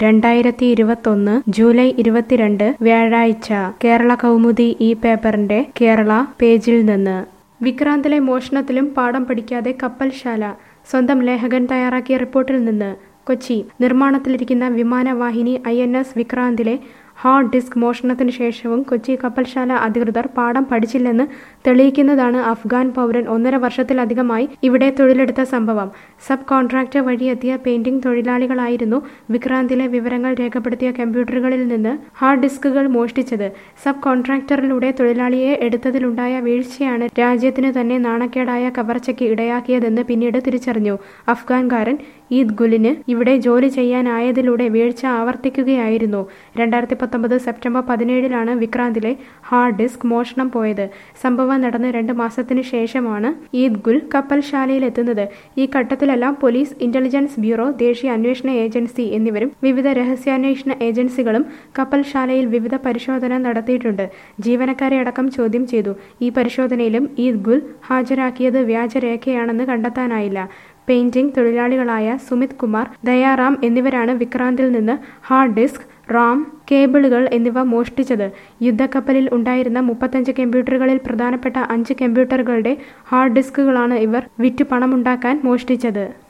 രണ്ടായിരത്തി ഇരുപത്തൊന്ന് ജൂലൈ ഇരുപത്തിരണ്ട് വ്യാഴാഴ്ച കേരള കൗമുദി ഈ പേപ്പറിന്റെ കേരള പേജിൽ നിന്ന് വിക്രാന്തിലെ മോഷണത്തിലും പാഠം പഠിക്കാതെ കപ്പൽശാല സ്വന്തം ലേഖകൻ തയ്യാറാക്കിയ റിപ്പോർട്ടിൽ നിന്ന് കൊച്ചി നിർമ്മാണത്തിലിരിക്കുന്ന വിമാനവാഹിനി ഐ എൻ എസ് വിക്രാന്തിലെ ഹാർഡ് ഡിസ്ക് മോഷണത്തിന് ശേഷവും കൊച്ചി കപ്പൽശാല അധികൃതർ പാഠം പഠിച്ചില്ലെന്ന് തെളിയിക്കുന്നതാണ് അഫ്ഗാൻ പൗരൻ ഒന്നര വർഷത്തിലധികമായി ഇവിടെ തൊഴിലെടുത്ത സംഭവം സബ് കോൺട്രാക്ടർ വഴി എത്തിയ പെയിന്റിംഗ് തൊഴിലാളികളായിരുന്നു വിക്രാന്തിലെ വിവരങ്ങൾ രേഖപ്പെടുത്തിയ കമ്പ്യൂട്ടറുകളിൽ നിന്ന് ഹാർഡ് ഡിസ്കുകൾ മോഷ്ടിച്ചത് സബ് കോൺട്രാക്ടറിലൂടെ തൊഴിലാളിയെ എടുത്തതിലുണ്ടായ വീഴ്ചയാണ് രാജ്യത്തിന് തന്നെ നാണക്കേടായ കവർച്ചയ്ക്ക് ഇടയാക്കിയതെന്ന് പിന്നീട് തിരിച്ചറിഞ്ഞു അഫ്ഗാൻകാരൻ ഈദ് ഗുലിന് ഇവിടെ ജോലി ചെയ്യാനായതിലൂടെ വീഴ്ച ആവർത്തിക്കുകയായിരുന്നു രണ്ടായിരത്തി പത്തൊമ്പത് സെപ്റ്റംബർ പതിനേഴിലാണ് വിക്രാന്തിലെ ഹാർഡ് ഡിസ്ക് മോഷണം പോയത് സംഭവം നടന്ന് രണ്ട് മാസത്തിന് ശേഷമാണ് ഈദ് ഗുൽ കപ്പൽശാലയിലെത്തുന്നത് ഈ ഘട്ടത്തിലെല്ലാം പോലീസ് ഇന്റലിജൻസ് ബ്യൂറോ ദേശീയ അന്വേഷണ ഏജൻസി എന്നിവരും വിവിധ രഹസ്യാന്വേഷണ ഏജൻസികളും കപ്പൽശാലയിൽ വിവിധ പരിശോധന നടത്തിയിട്ടുണ്ട് ജീവനക്കാരെ അടക്കം ചോദ്യം ചെയ്തു ഈ പരിശോധനയിലും ഈദ് ഗുൽ ഹാജരാക്കിയത് വ്യാജരേഖയാണെന്ന് കണ്ടെത്താനായില്ല പെയിന്റിംഗ് തൊഴിലാളികളായ സുമിത് കുമാർ ദയാറാം എന്നിവരാണ് വിക്രാന്തിൽ നിന്ന് ഹാർഡ് ഡിസ്ക് റാം കേബിളുകൾ എന്നിവ മോഷ്ടിച്ചത് യുദ്ധക്കപ്പലിൽ ഉണ്ടായിരുന്ന മുപ്പത്തഞ്ച് കമ്പ്യൂട്ടറുകളിൽ പ്രധാനപ്പെട്ട അഞ്ച് കമ്പ്യൂട്ടറുകളുടെ ഹാർഡ് ഡിസ്കുകളാണ് ഇവർ വിറ്റ് പണമുണ്ടാക്കാൻ മോഷ്ടിച്ചത്